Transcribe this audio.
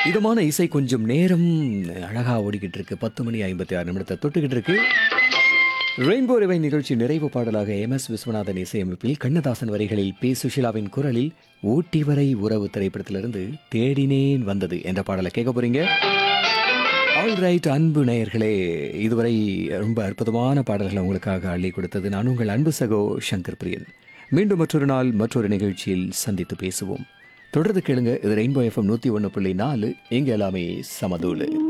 இதமான இசை கொஞ்சம் நேரம் அழகா ஓடிக்கிட்டு இருக்கு பத்து மணி ஐம்பத்தி ஆறு நிமிடத்தை தொட்டுக்கிட்டு இருக்கு ரெயின்போ ரிவை நிகழ்ச்சி நிறைவு பாடலாக எம் எஸ் விஸ்வநாதன் இசையமைப்பில் கண்ணதாசன் வரிகளில் பி சுஷிலாவின் குரலில் ஊட்டி வரை உறவு திரைப்படத்திலிருந்து தேடினேன் வந்தது என்ற பாடலை கேட்க போறீங்க ஆல் ரைட் அன்பு நேயர்களே இதுவரை ரொம்ப அற்புதமான பாடல்களை உங்களுக்காக அள்ளி கொடுத்தது நான் உங்கள் அன்பு சகோ சங்கர் பிரியன் மீண்டும் மற்றொரு நாள் மற்றொரு நிகழ்ச்சியில் சந்தித்து பேசுவோம் தொடர்ந்து கேளுங்க இது ரெயின்போ எஃப்எம் நூற்றி ஒன்று புள்ளி நாலு இங்கே எல்லாமே சமதூளு